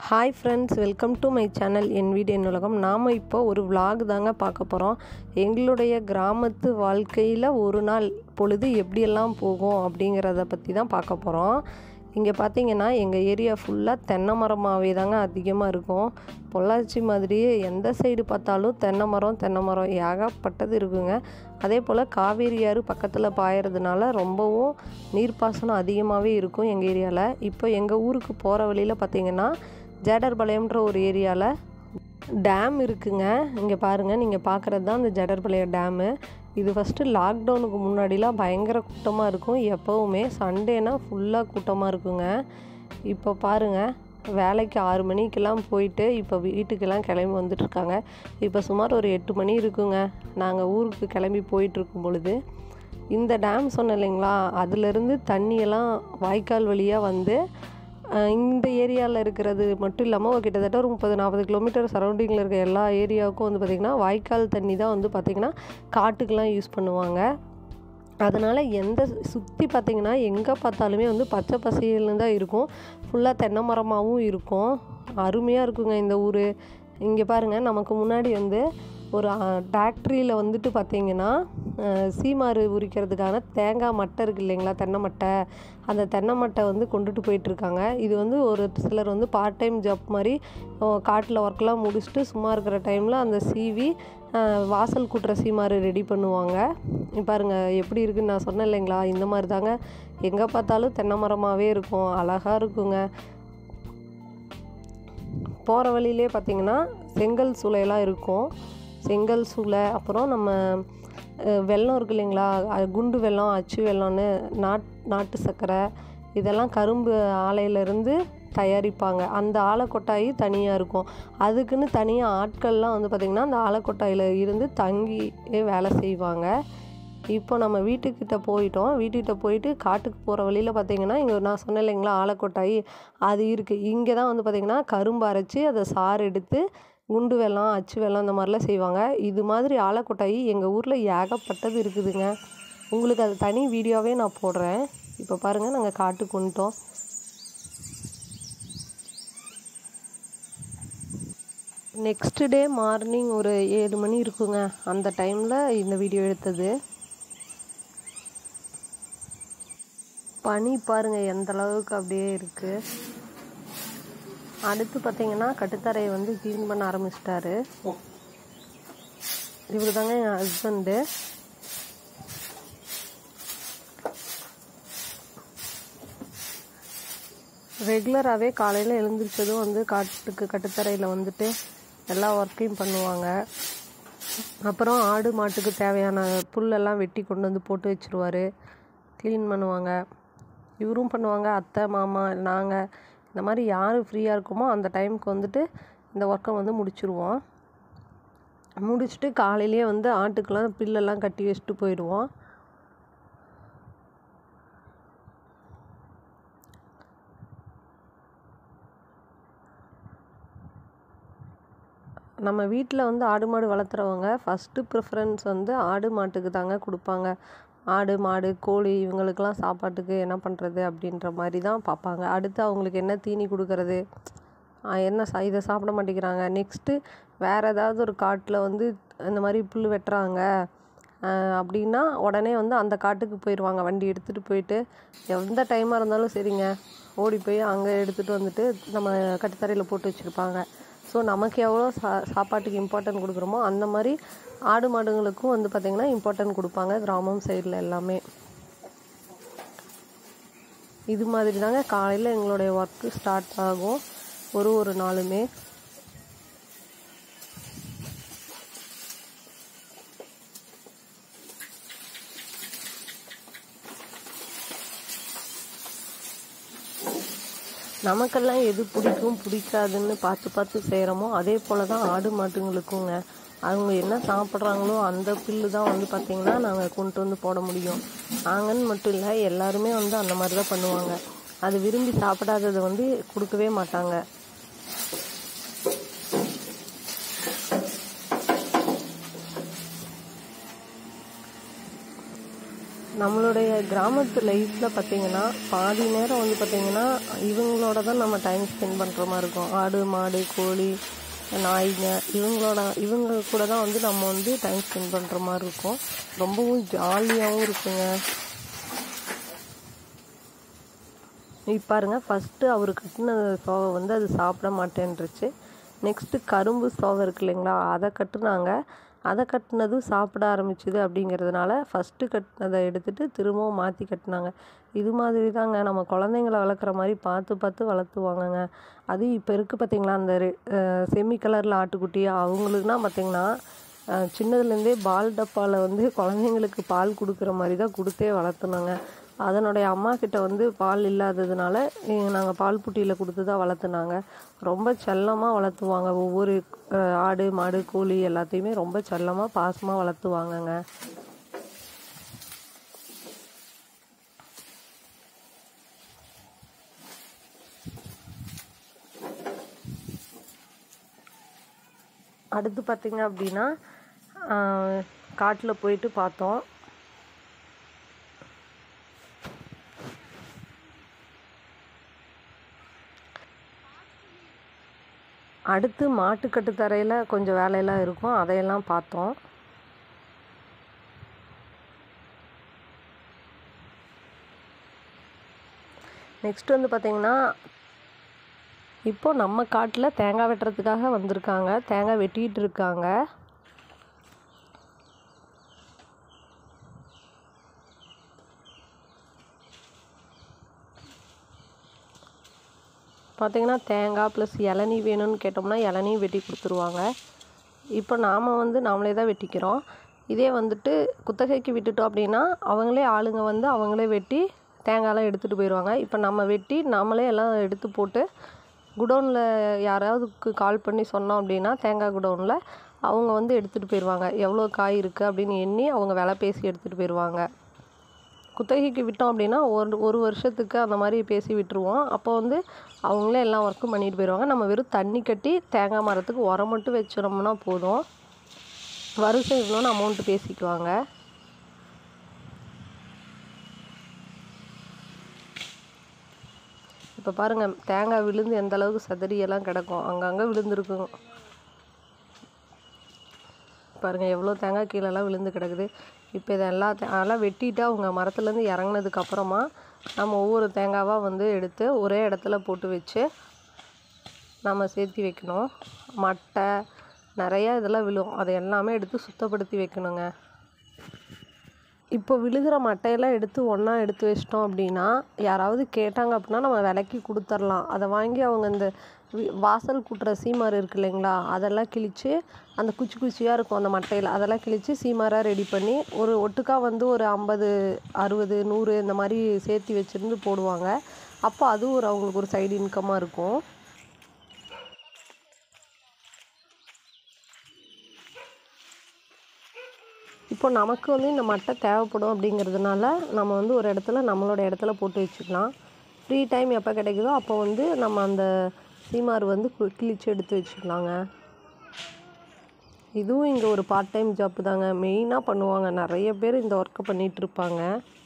hi friends welcome to my channel என் வீடு என் உலகம் நாம் இப்போ ஒரு vlog தாங்க பார்க்க போகிறோம் எங்களுடைய கிராமத்து வாழ்க்கையில் ஒரு நாள் பொழுது எப்படியெல்லாம் போகும் அப்படிங்கிறத பற்றி தான் பார்க்க போகிறோம் இங்கே பார்த்தீங்கன்னா எங்கள் ஏரியா ஃபுல்லாக தென்னை மரமாகவே தாங்க அதிகமாக இருக்கும் பொள்ளாச்சி மாதிரியே எந்த சைடு பார்த்தாலும் தென்னை மரம் தென்னை மரம் ஏகப்பட்டது இருக்குங்க அதே போல் காவேரி ஆறு பக்கத்தில் பாயறதுனால ரொம்பவும் நீர்ப்பாசனம் அதிகமாகவே இருக்கும் எங்கள் ஏரியாவில் இப்போ எங்கள் ஊருக்கு போகிற வழியில் பார்த்தீங்கன்னா ஜேடர்பாளையம்ன்ற ஒரு ஏரியாவில் டேம் இருக்குங்க இங்கே பாருங்கள் நீங்கள் பார்க்குறது தான் இந்த ஜடர்பாளையம் டேமு இது ஃபஸ்ட்டு லாக்டவுனுக்கு முன்னாடிலாம் பயங்கர கூட்டமாக இருக்கும் எப்போவுமே சண்டேனா ஃபுல்லாக கூட்டமாக இருக்குங்க இப்போ பாருங்கள் வேலைக்கு ஆறு மணிக்கெல்லாம் போயிட்டு இப்போ வீட்டுக்கெல்லாம் கிளம்பி வந்துட்டுருக்காங்க இப்போ சுமார் ஒரு எட்டு மணி இருக்குங்க நாங்கள் ஊருக்கு கிளம்பி போயிட்டுருக்கும் பொழுது இந்த டேம் சொன்னேன் இல்லைங்களா அதுலேருந்து தண்ணியெல்லாம் வாய்க்கால் வழியாக வந்து அஹ், இந்த ஏரியாவில் இருக்கிறது மட்டும் இல்லாமல் கிட்டத்தட்ட ஒரு முப்பது நாற்பது கிலோமீட்டர் சரௌண்டிங்கில் இருக்க எல்லா ஏரியாவுக்கும் வந்து பார்த்திங்கன்னா வாய்க்கால் தண்ணி தான் வந்து பார்த்திங்கன்னா காட்டுக்கெலாம் யூஸ் பண்ணுவாங்க அதனால் எந்த சுற்றி பார்த்திங்கன்னா எங்கே பார்த்தாலுமே வந்து பச்சை பசேல்னு தான் இருக்கும் ஃபுல்லாக தென்னை மரமாகவும் இருக்கும் அருமையாக இருக்குங்க இந்த ஊர் இங்கே பாருங்கள் நமக்கு முன்னாடி வந்து ஒரு ஃபேக்ட்ரியில் வந்துட்டு பார்த்திங்கன்னா அஹ், சீமாறு உரிக்கிறதுக்கான தேங்காய் மட்டை இருக்குது இல்லைங்களா தென்னை மட்டை அந்த தென்னை மட்டை வந்து கொண்டுட்டு போயிட்டுருக்காங்க இது வந்து ஒரு சிலர் வந்து பார்ட் டைம் ஜாப் மாதிரி காட்டில் ஒர்க்லாம் முடிச்சுட்டு சும்மா இருக்கிற டைமில் அந்த சீவி அஹ், வாசல் கூட்டுற சீமாறு ரெடி பண்ணுவாங்க இங்க பாருங்க எப்படி இருக்குன்னு நான் சொன்னேன் இல்லைங்களா இந்த மாதிரி தாங்க எங்கே பார்த்தாலும் தென்னை மரமாகவே இருக்கும் அழகாக இருக்குங்க போகிற வழியிலே பார்த்தீங்கன்னா செங்கல் சூளையெல்லாம் இருக்கும் செங்கல் சூளை அப்புறம் நம்ம அஹ், வெல்லம் இருக்கு இல்லைங்களா அது குண்டு வெல்லம் அச்சு வெல்லம்னு நாட் நாட்டு சர்க்கரை இதெல்லாம் கரும்பு ஆலையிலேருந்து தயாரிப்பாங்க அந்த ஆலைக்கொட்டாயி தனியாக இருக்கும் அதுக்குன்னு தனியாக ஆட்கள்லாம் வந்து பார்த்திங்கன்னா அந்த ஆலைக்கொட்டாயில் இருந்து தங்கி வேலை செய்வாங்க இப்போ நம்ம வீட்டுக்கிட்ட போயிட்டோம் வீட்டுக்கிட்ட போயிட்டு காட்டுக்கு போகிற வழியில் பார்த்தீங்கன்னா இங்கே நான் சொன்னேன் இல்லைங்களா ஆலக்கொட்டாயி அது இருக்குது இங்கே தான் வந்து பார்த்திங்கன்னா கரும்பு அரைச்சி அதை சாறு எடுத்து குண்டு வெல்லம் அச்சு வெல்லம் இந்த மாதிரிலாம் செய்வாங்க இது மாதிரி ஆலக்கொட்டாயி எங்கள் ஊரில் ஏகப்பட்டது இருக்குதுங்க உங்களுக்கு அது தனி வீடியோவே நான் போடுறேன் இப்போ பாருங்கள் நாங்கள் காட்டுக்கு வந்துட்டோம் நெக்ஸ்ட் டே மார்னிங் ஒரு ஏழு மணி இருக்குங்க அந்த டைமில் இந்த வீடியோ எடுத்தது பனி பாருங்க எந்த அளவுக்கு அப்படியே இருக்கு அடுத்து பார்த்தீங்கன்னா கட்டுத்தரையை வந்து க்ளீன் பண்ண ஆரம்பிச்சிட்டாரு இவரு தாங்க என் ஹஸ்பண்டு ரெகுலராகவே காலையில் எழுந்திரிச்சதும் வந்து காட்டுக்கு கட்டுத்தரையில் வந்துட்டு எல்லா ஒர்க்கையும் பண்ணுவாங்க அப்புறம் ஆடு மாட்டுக்கு தேவையான புல்லெல்லாம் வெட்டி கொண்டு வந்து போட்டு வச்சுருவாரு க்ளீன் பண்ணுவாங்க இவரும் பண்ணுவாங்க அத்தை மாமா நாங்கள் இந்த மாதிரி யார் ஃப்ரீயாக இருக்குமோ அந்த டைமுக்கு வந்துட்டு இந்த ஒர்க்கை வந்து முடிச்சிருவோம் முடிச்சுட்டு காலையிலேயே வந்து ஆட்டுக்கெல்லாம் பில்லெல்லாம் கட்டி வச்சுட்டு போயிடுவோம் நம்ம வீட்டில் வந்து ஆடு மாடு வளர்த்துறவங்க ஃபஸ்ட்டு ப்ரிஃபரன்ஸ் வந்து ஆடு மாட்டுக்கு தாங்க கொடுப்பாங்க ஆடு மாடு கோழி இவங்களுக்கெல்லாம் சாப்பாட்டுக்கு என்ன பண்ணுறது அப்படின்ற மாதிரி தான் பார்ப்பாங்க அடுத்து அவங்களுக்கு என்ன தீனி கொடுக்கறது ஆஹ் என்ன சா இதை சாப்பிட மாட்டேங்கிறாங்க நெக்ஸ்ட்டு வேறு ஏதாவது ஒரு காட்டில் வந்து இந்த மாதிரி புல் வெட்டுறாங்க ஆஹ் அப்படின்னா உடனே வந்து அந்த காட்டுக்கு போயிடுவாங்க வண்டி எடுத்துகிட்டு போயிட்டு எந்த டைமாக இருந்தாலும் சரிங்க ஓடி போய் அங்கே எடுத்துகிட்டு வந்துட்டு நம்ம கட்டுத்தரையில் போட்டு வச்சுருப்பாங்க ஸோ நமக்கு எவ்வளோ சா சாப்பாட்டுக்கு இம்பார்ட்டன்ட் கொடுக்குறோமோ அந்த மாதிரி ஆடு மாடுங்களுக்கும் வந்து பார்த்திங்கன்னா இம்பார்ட்டன்ட் கொடுப்பாங்க கிராமம் சைடில் எல்லாமே இது மாதிரி தாங்க காலையில் எங்களுடைய ஒர்க்கு ஸ்டார்ட் ஆகும் ஒரு ஒரு நாளுமே நமக்கெல்லாம் எது பிடிக்கும் பிடிக்காதுன்னு பார்த்து பார்த்து செய்கிறோமோ அதே போல் தான் ஆடு மாட்டுங்களுக்குங்க அவங்க என்ன சாப்பிட்றாங்களோ அந்த புல்லு தான் வந்து பார்த்திங்கன்னா நாங்கள் கொண்டு வந்து போட முடியும் நாங்கன்னு மட்டும் இல்லை எல்லாருமே வந்து அந்த மாதிரி தான் பண்ணுவாங்க அது விரும்பி சாப்பிடாததை வந்து கொடுக்கவே மாட்டாங்க நம்மளுடைய கிராமத்து லைஃப்பில் பார்த்தீங்கன்னா பாதி நேரம் வந்து பார்த்திங்கன்னா இவங்களோட தான் நம்ம டைம் ஸ்பெண்ட் பண்ணுற மாதிரி இருக்கும் ஆடு மாடு கோழி நாய்ங்க இவங்களோட இவங்க கூட தான் வந்து நம்ம வந்து டைம் ஸ்பெண்ட் பண்ணுற மாதிரி இருக்கும் ரொம்பவும் ஜாலியாகவும் இருக்குங்க இப்போ பாருங்க ஃபஸ்ட்டு அவர் கட்டின சோவை வந்து அது சாப்பிட மாட்டேன்ருச்சு நெக்ஸ்ட்டு கரும்பு சோவை இருக்கு இல்லைங்களா அதை கட்டுனாங்க அதை கட்டினதும் சாப்பிட ஆரம்பிச்சுது அப்படிங்கிறதுனால ஃபஸ்ட்டு கட்டினதை எடுத்துட்டு திரும்பவும் மாற்றி கட்டினாங்க இது மாதிரி தாங்க நம்ம குழந்தைங்கள வளர்க்குற மாதிரி பார்த்து பார்த்து வளர்த்துவாங்கங்க அதுவும் இப்போ இருக்குது பார்த்தீங்களா அந்த செமி கலரில் ஆட்டுக்குட்டி அவங்களுக்குனா பார்த்தீங்கன்னா அஹ் சின்னதுலேருந்தே பால் டப்பாவில் வந்து குழந்தைங்களுக்கு பால் கொடுக்குற மாதிரி தான் கொடுத்தே வளர்த்துனாங்க அதனுடைய அம்மா கிட்ட வந்து பால் இல்லாததுனால நாங்கள் பால் புட்டியில் கொடுத்து தான் வளர்த்துனாங்க ரொம்ப செல்லமாக வளர்த்துவாங்க ஒவ்வொரு அஹ், ஆடு மாடு கோழி எல்லாத்தையுமே ரொம்ப செல்லமாக பாசமாக வளர்த்துவாங்கங்க அடுத்து பார்த்தீங்க அப்படின்னா காட்டில் போயிட்டு பார்த்தோம் அடுத்து மாட்டுக்கட்டு தரையில் கொஞ்சம் வேலையெல்லாம் இருக்கும் அதையெல்லாம் பார்த்தோம் நெக்ஸ்ட் வந்து பார்த்தீங்கன்னா இப்போ நம்ம காட்டில் தேங்காய் வெட்டுறதுக்காக வந்திருக்காங்க தேங்காய் வெட்டிட்டு இருக்காங்க பார்த்தீங்கன்னா தேங்காய் ப்ளஸ் இளநீ வேணும்னு கேட்டோம்னா இளநியும் வெட்டி கொடுத்துருவாங்க இப்போ நாம் வந்து நாமளே தான் வெட்டிக்கிறோம் இதே வந்துட்டு குத்தகைக்கு விட்டுட்டோம் அப்படின்னா அவங்களே ஆளுங்க வந்து அவங்களே வெட்டி தேங்காய்லாம் எடுத்துகிட்டு போயிடுவாங்க இப்போ நம்ம வெட்டி நாமளே எல்லாம் எடுத்து போட்டு குடோனில் யாராவதுக்கு கால் பண்ணி சொன்னோம் அப்படின்னா தேங்காய் குடோனில் அவங்க வந்து எடுத்துகிட்டு போயிடுவாங்க எவ்வளோ காய் இருக்குது அப்படின்னு எண்ணி அவங்க விலை பேசி எடுத்துகிட்டு போயிடுவாங்க குத்தகைக்கு விட்டோம் அப்படின்னா ஒரு ஒரு வருஷத்துக்கு அந்த மாதிரி பேசி விட்டுருவோம் அப்போ வந்து அவங்களே எல்லா ஒர்க்கும் பண்ணிட்டு போயிடுவாங்க நம்ம வெறும் தண்ணி கட்டி தேங்காய் மரத்துக்கு உரம் மட்டும் வச்சிரோம்னா போதும் வருஷம் இவ்வளோன்னு அமௌண்ட்டு பேசிக்குவாங்க இப்போ பாருங்கள் தேங்காய் விழுந்து எந்த அளவுக்கு சதறியெல்லாம் கிடக்கும் அங்கங்கே விழுந்துருக்கும் பாருங்கள் எவ்வளோ தேங்காய் கீழெல்லாம் விழுந்து கிடக்குது இப்போ இதை எல்லா தே- அதெல்லாம் வெட்டிட்டு அவங்க மரத்துலேருந்து இறங்குனதுக்கு அப்புறமா நம்ம ஒவ்வொரு தேங்காவாக வந்து எடுத்து ஒரே இடத்துல போட்டு வச்சு நம்ம சேர்த்தி வைக்கணும் மட்டை நிறையா இதெல்லாம் விழும் அதை எல்லாமே எடுத்து சுத்தப்படுத்தி வைக்கணுங்க இப்போ விழுகிற மட்டையெல்லாம் எடுத்து ஒன்றா எடுத்து வச்சிட்டோம் அப்படின்னா யாராவது கேட்டாங்க அப்படின்னா நம்ம விலைக்கு கொடுத்துர்லாம் அதை வாங்கி அவங்க இந்த வி- வாசல் கூட்டுற சீமார் இருக்கு இல்லைங்களா அதெல்லாம் கிழித்து அந்த குச்சி குச்சியாக இருக்கும் அந்த மட்டையில் அதெல்லாம் கிழித்து சீமாராக ரெடி பண்ணி ஒரு ஒட்டுக்கா வந்து ஒரு ஐம்பது அறுபது நூறு இந்த மாதிரி சேர்த்தி வச்சுருந்து போடுவாங்க அப்போ அதுவும் ஒரு அவங்களுக்கு ஒரு சைடு இன்கமாக இருக்கும் இப்போ நமக்கு வந்து இந்த மட்டை தேவைப்படும் அப்படிங்கிறதுனால நம்ம வந்து ஒரு இடத்துல நம்மளோட இடத்துல போட்டு வச்சுக்கலாம் ஃப்ரீ டைம் எப்போ கிடைக்குதோ அப்போ வந்து நம்ம அந்த சீமார் வந்து கு- கிழிச்சு எடுத்து வச்சுக்கலாங்க இதுவும் இங்கே ஒரு பார்ட் டைம் ஜாப் தாங்க மெயினாக பண்ணுவாங்க நிறைய பேர் இந்த ஒர்க்கை பண்ணிட்டு இருப்பாங்க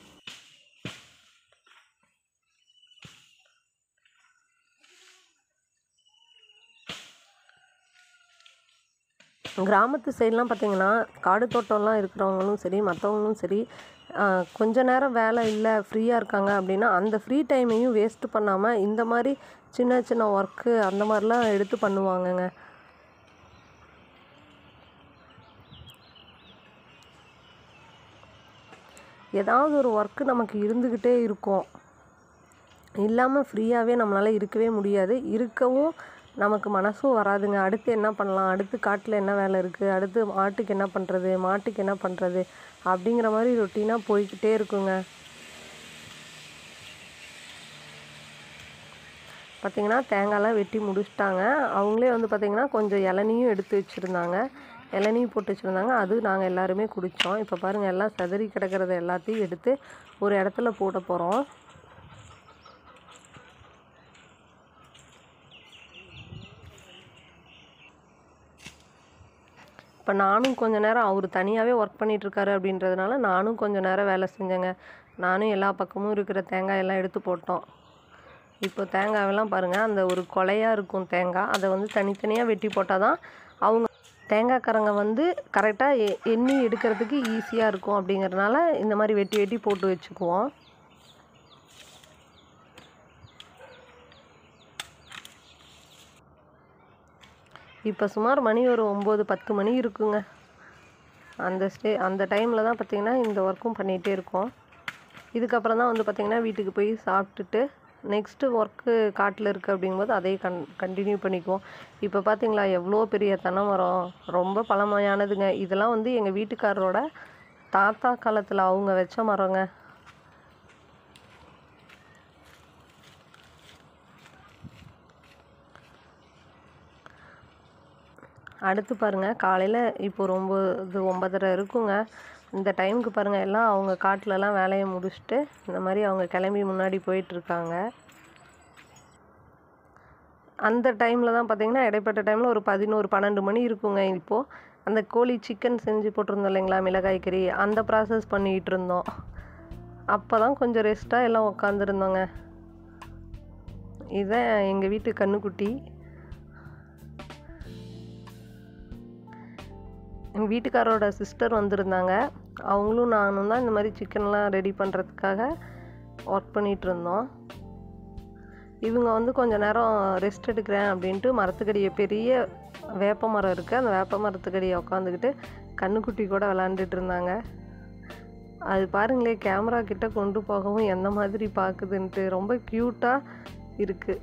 கிராமத்து சைட்லாம் பார்த்தீங்கன்னா காடு தோட்டம்லாம் இருக்கிறவங்களும் சரி மற்றவங்களும் சரி ஆஹ், கொஞ்ச நேரம் வேலை இல்லை ஃப்ரீயாக இருக்காங்க அப்படின்னா அந்த ஃப்ரீ டைமையும் வேஸ்ட் பண்ணாமல் இந்த மாதிரி சின்ன சின்ன ஒர்க்கு அந்த மாதிரிலாம் எடுத்து பண்ணுவாங்கங்க ஏதாவது ஒரு ஒர்க்கு நமக்கு இருந்துக்கிட்டே இருக்கும் இல்லாமல் ஃப்ரீயாகவே நம்மளால் இருக்கவே முடியாது இருக்கவும் நமக்கு மனசும் வராதுங்க அடுத்து என்ன பண்ணலாம் அடுத்து காட்டில் என்ன வேலை இருக்குது அடுத்து ஆட்டுக்கு என்ன பண்ணுறது மாட்டுக்கு என்ன பண்ணுறது அப்படிங்கிற மாதிரி ரொட்டீனாக போய்க்கிட்டே இருக்குங்க பார்த்திங்கன்னா தேங்காய்லாம் வெட்டி முடிச்சிட்டாங்க அவங்களே வந்து பார்த்திங்கன்னா கொஞ்சம் இளநியும் எடுத்து வச்சுருந்தாங்க இளநியும் போட்டு வச்சுருந்தாங்க அது நாங்கள் எல்லாருமே குடித்தோம் இப்போ பாருங்கள் எல்லாம் சிதறி கிடக்கிறத எல்லாத்தையும் எடுத்து ஒரு இடத்துல போட போகிறோம் இப்போ நானும் கொஞ்ச நேரம் அவர் தனியாகவே ஒர்க் பண்ணிகிட்ருக்காரு அப்படின்றதுனால நானும் கொஞ்ச நேரம் வேலை செஞ்சேங்க நானும் எல்லா பக்கமும் இருக்கிற தேங்காய் எல்லாம் எடுத்து போட்டோம் இப்போ தேங்காயெல்லாம் பாருங்கள் அந்த ஒரு கொலையாக இருக்கும் தேங்காய் அதை வந்து தனித்தனியாக வெட்டி போட்டால் தான் அவங்க தேங்காய்க்காரங்க வந்து கரெக்டாக எ எண்ணி எடுக்கிறதுக்கு ஈஸியாக இருக்கும் அப்படிங்கிறதுனால இந்த மாதிரி வெட்டி வெட்டி போட்டு வச்சுக்குவோம் இப்போ சுமார் மணி ஒரு ஒம்பது பத்து மணி இருக்குங்க அந்த ஸ்டே அந்த டைமில் தான் பார்த்திங்கன்னா இந்த ஒர்க்கும் பண்ணிகிட்டே இருக்கோம் இதுக்கப்புறம் தான் வந்து பார்த்திங்கன்னா வீட்டுக்கு போய் சாப்பிட்டுட்டு நெக்ஸ்ட்டு ஒர்க்கு காட்டில் இருக்குது அப்படிங்கும்போது அதையே கன் கண்டினியூ பண்ணிக்குவோம் இப்போ பார்த்தீங்களா எவ்வளோ பெரிய தென்னை மரம் ரொம்ப பழமையானதுங்க இதெல்லாம் வந்து எங்கள் வீட்டுக்காரரோட தாத்தா காலத்தில் அவங்க வச்ச மரங்க அடுத்து பாருங்கள் காலையில் இப்போ ஒரு ஒம்பது ஒம்பதரை இருக்குங்க இந்த டைமுக்கு பாருங்கள் எல்லாம் அவங்க காட்டிலலாம் வேலையை முடிச்சுட்டு இந்த மாதிரி அவங்க கிளம்பி முன்னாடி போயிட்டுருக்காங்க அந்த டைமில் தான் பார்த்தீங்கன்னா இடைப்பட்ட டைமில் ஒரு பதினோரு பன்னெண்டு மணி இருக்குங்க இப்போது அந்த கோழி சிக்கன் செஞ்சு போட்டிருந்தோம் இல்லைங்களா மிளகாய் கறி அந்த ப்ராசஸ் பண்ணிகிட்டு இருந்தோம் அப்போ தான் கொஞ்சம் ரெஸ்ட்டாக எல்லாம் உக்காந்துருந்தோங்க இதுதான் எங்கள் வீட்டு கண்ணுக்குட்டி எங்கள் வீட்டுக்காரோட சிஸ்டர் வந்திருந்தாங்க அவங்களும் நானும் தான் இந்த மாதிரி சிக்கன்லாம் ரெடி பண்ணுறதுக்காக ஒர்க் பண்ணிகிட்டு இருந்தோம் இவங்க வந்து கொஞ்ச நேரம் ரெஸ்ட் எடுக்கிறேன் அப்படின்ட்டு மரத்துக்கடியை பெரிய வேப்ப மரம் இருக்குது அந்த வேப்ப மரத்துக்கடியை உட்காந்துக்கிட்டு கண்ணுக்குட்டி கூட விளாண்டுட்டு இருந்தாங்க அது பாருங்களே கேமரா கிட்ட கொண்டு போகவும் எந்த மாதிரி பார்க்குதுன்ட்டு ரொம்ப க்யூட்டாக இருக்குது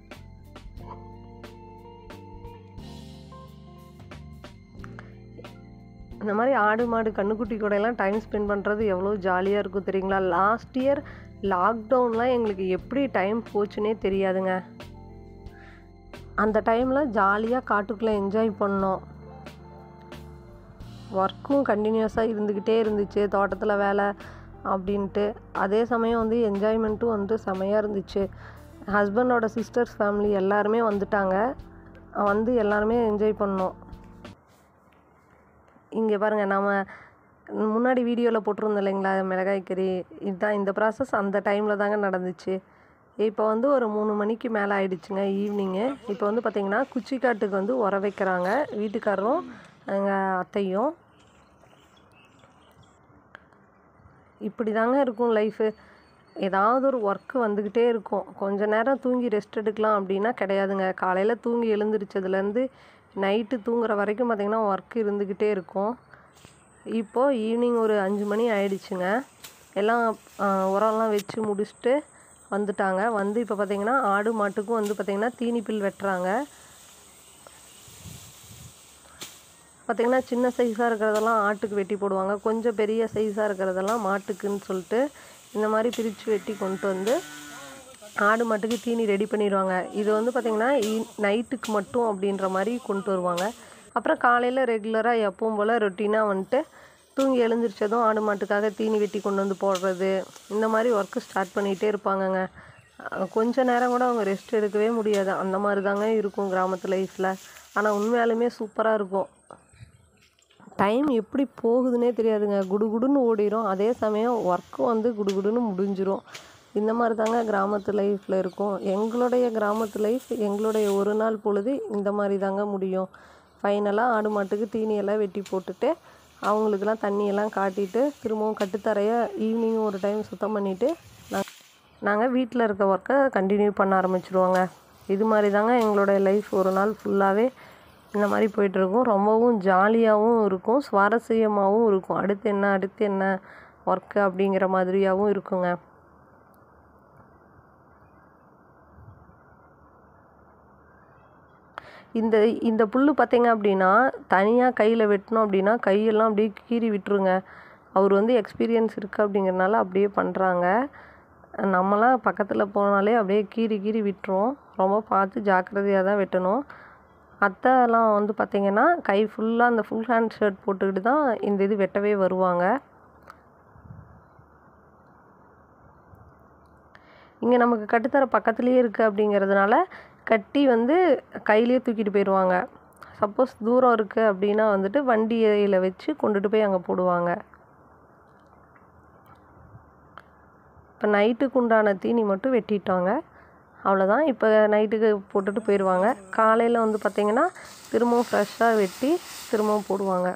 இந்த மாதிரி ஆடு மாடு கண்ணுக்குட்டி கூட எல்லாம் டைம் ஸ்பெண்ட் பண்ணுறது எவ்வளோ ஜாலியாக இருக்கும் தெரியுங்களா லாஸ்ட் இயர் லாக்டவுன்லாம் எங்களுக்கு எப்படி டைம் போச்சுன்னே தெரியாதுங்க அந்த டைமில் ஜாலியாக காட்டுக்குள்ளே என்ஜாய் பண்ணோம் ஒர்க்கும் கண்டினியூஸாக இருந்துக்கிட்டே இருந்துச்சு தோட்டத்தில் வேலை அப்படின்ட்டு அதே சமயம் வந்து என்ஜாய்மெண்ட்டும் வந்து செமையாக இருந்துச்சு ஹஸ்பண்டோட சிஸ்டர்ஸ் ஃபேமிலி எல்லாருமே வந்துட்டாங்க வந்து எல்லாருமே என்ஜாய் பண்ணோம் இங்கே பாருங்கள் நம்ம முன்னாடி வீடியோவில் போட்டிருந்தோம் இல்லைங்களா மிளகாய் கறி இதுதான் இந்த ப்ராசஸ் அந்த டைமில் தாங்க நடந்துச்சு இப்போ வந்து ஒரு மூணு மணிக்கு மேலே ஆயிடுச்சுங்க ஈவினிங்கு இப்போ வந்து பார்த்திங்கன்னா குச்சிக்காட்டுக்கு வந்து உர வைக்கிறாங்க வீட்டுக்காரரும் எங்கள் அத்தையும் இப்படி தாங்க இருக்கும் லைஃபு ஏதாவது ஒரு ஒர்க்கு வந்துக்கிட்டே இருக்கும் கொஞ்ச நேரம் தூங்கி ரெஸ்ட் எடுக்கலாம் அப்படின்னா கிடையாதுங்க காலையில் தூங்கி எழுந்திரிச்சதுலேருந்து நைட்டு தூங்குற வரைக்கும் பார்த்திங்கன்னா ஒர்க் இருந்துக்கிட்டே இருக்கும் இப்போது ஈவினிங் ஒரு அஞ்சு மணி ஆயிடுச்சுங்க எல்லாம் உரம்லாம் வச்சு முடிச்சுட்டு வந்துட்டாங்க வந்து இப்போ பார்த்திங்கன்னா ஆடு மாட்டுக்கும் வந்து பார்த்திங்கன்னா தீனி புல் வெட்டுறாங்க பார்த்திங்கன்னா சின்ன சைஸாக இருக்கிறதெல்லாம் ஆட்டுக்கு வெட்டி போடுவாங்க கொஞ்சம் பெரிய சைஸாக இருக்கிறதெல்லாம் மாட்டுக்குன்னு சொல்லிட்டு இந்த மாதிரி பிரித்து வெட்டி கொண்டு வந்து ஆடு மாட்டுக்கு தீனி ரெடி பண்ணிடுவாங்க இது வந்து பார்த்திங்கன்னா நைட்டுக்கு மட்டும் அப்படின்ற மாதிரி கொண்டு வருவாங்க அப்புறம் காலையில் ரெகுலராக எப்பவும் போல் ரொட்டீனாக வந்துட்டு தூங்கி எழுந்திரிச்சதும் ஆடு மாட்டுக்காக தீனி வெட்டி கொண்டு வந்து போடுறது இந்த மாதிரி ஒர்க்கு ஸ்டார்ட் பண்ணிகிட்டே இருப்பாங்கங்க கொஞ்ச நேரம் கூட அவங்க ரெஸ்ட் எடுக்கவே முடியாது அந்த மாதிரி தாங்க இருக்கும் கிராமத்து லைஃப்பில் ஆனால் உண்மையாலுமே சூப்பராக இருக்கும் டைம் எப்படி போகுதுன்னே தெரியாதுங்க குடுகுடுன்னு ஓடிடும் அதே சமயம் ஒர்க்கும் வந்து குடுகுடுன்னு முடிஞ்சிரும் இந்த மாதிரி தாங்க கிராமத்து லைஃப்பில் இருக்கும் எங்களுடைய கிராமத்து லைஃப் எங்களுடைய ஒரு நாள் பொழுது இந்த மாதிரி தாங்க முடியும் ஃபைனலாக ஆடு மாட்டுக்கு தீனியெல்லாம் வெட்டி போட்டுட்டு அவங்களுக்கெல்லாம் தண்ணியெல்லாம் காட்டிட்டு திரும்பவும் கட்டுத்தரையை ஈவினிங் ஒரு டைம் சுத்தம் பண்ணிவிட்டு நாங்கள் நாங்கள் வீட்டில் இருக்க ஒர்க்கை கண்டினியூ பண்ண ஆரம்பிச்சிருவோங்க இது மாதிரி தாங்க எங்களுடைய லைஃப் ஒரு நாள் ஃபுல்லாகவே இந்த மாதிரி போயிட்டுருக்கும் ரொம்பவும் ஜாலியாகவும் இருக்கும் சுவாரஸ்யமாகவும் இருக்கும் அடுத்து என்ன அடுத்து என்ன ஒர்க்கு அப்படிங்கிற மாதிரியாகவும் இருக்குங்க இந்த இந்த புல் பார்த்தீங்க அப்படின்னா தனியாக கையில் வெட்டினோம் அப்படின்னா கையெல்லாம் அப்படியே கீறி விட்டுருங்க அவர் வந்து எக்ஸ்பீரியன்ஸ் இருக்குது அப்படிங்கிறனால அப்படியே பண்ணுறாங்க நம்மலாம் பக்கத்தில் போனாலே அப்படியே கீறி கீறி விட்டுரும் ரொம்ப பார்த்து ஜாக்கிரதையாக தான் வெட்டணும் அத்தைலாம் வந்து பார்த்திங்கன்னா கை ஃபுல்லாக அந்த ஃபுல் ஹேண்ட் ஷர்ட் போட்டுக்கிட்டு தான் இந்த இது வெட்டவே வருவாங்க இங்கே நமக்கு கட்டுத்தர பக்கத்துலேயே இருக்குது அப்படிங்கிறதுனால கட்டி வந்து கையிலேயே தூக்கிட்டு போயிடுவாங்க சப்போஸ் தூரம் இருக்குது அப்படின்னா வந்துட்டு வண்டியில் வச்சு கொண்டுட்டு போய் அங்கே போடுவாங்க இப்போ நைட்டுக்கு உண்டான தீனி மட்டும் வெட்டிட்டாங்க அவ்வளோதான் இப்போ நைட்டுக்கு போட்டுட்டு போயிடுவாங்க காலையில் வந்து பார்த்திங்கன்னா திரும்பவும் ஃப்ரெஷ்ஷாக வெட்டி திரும்பவும் போடுவாங்க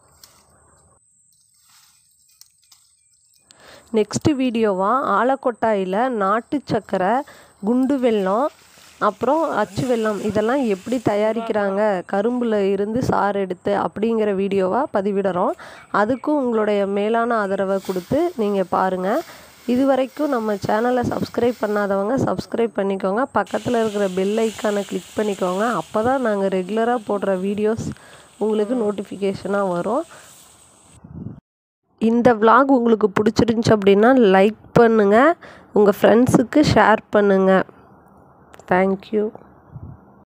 நெக்ஸ்ட்டு வீடியோவாக ஆலக்கொட்டாயில் நாட்டு சக்கரை குண்டு வெல்லம் அப்புறம் அச்சு வெல்லம் இதெல்லாம் எப்படி தயாரிக்கிறாங்க கரும்பில் இருந்து சாறு எடுத்து அப்படிங்கிற வீடியோவாக பதிவிடுறோம் அதுக்கும் உங்களுடைய மேலான ஆதரவை கொடுத்து நீங்கள் பாருங்கள் இது வரைக்கும் நம்ம சேனலை சப்ஸ்கிரைப் பண்ணாதவங்க சப்ஸ்கிரைப் பண்ணிக்கோங்க பக்கத்தில் இருக்கிற பெல் ஐக்கானை கிளிக் பண்ணிக்கோங்க அப்போ தான் நாங்கள் ரெகுலராக போடுற வீடியோஸ் உங்களுக்கு நோட்டிஃபிகேஷனாக வரும் இந்த vlog உங்களுக்கு பிடிச்சிருந்துச்சி அப்படின்னா லைக் பண்ணுங்கள் உங்கள் ஃப்ரெண்ட்ஸுக்கு ஷேர் பண்ணுங்கள் தேங்க்யூ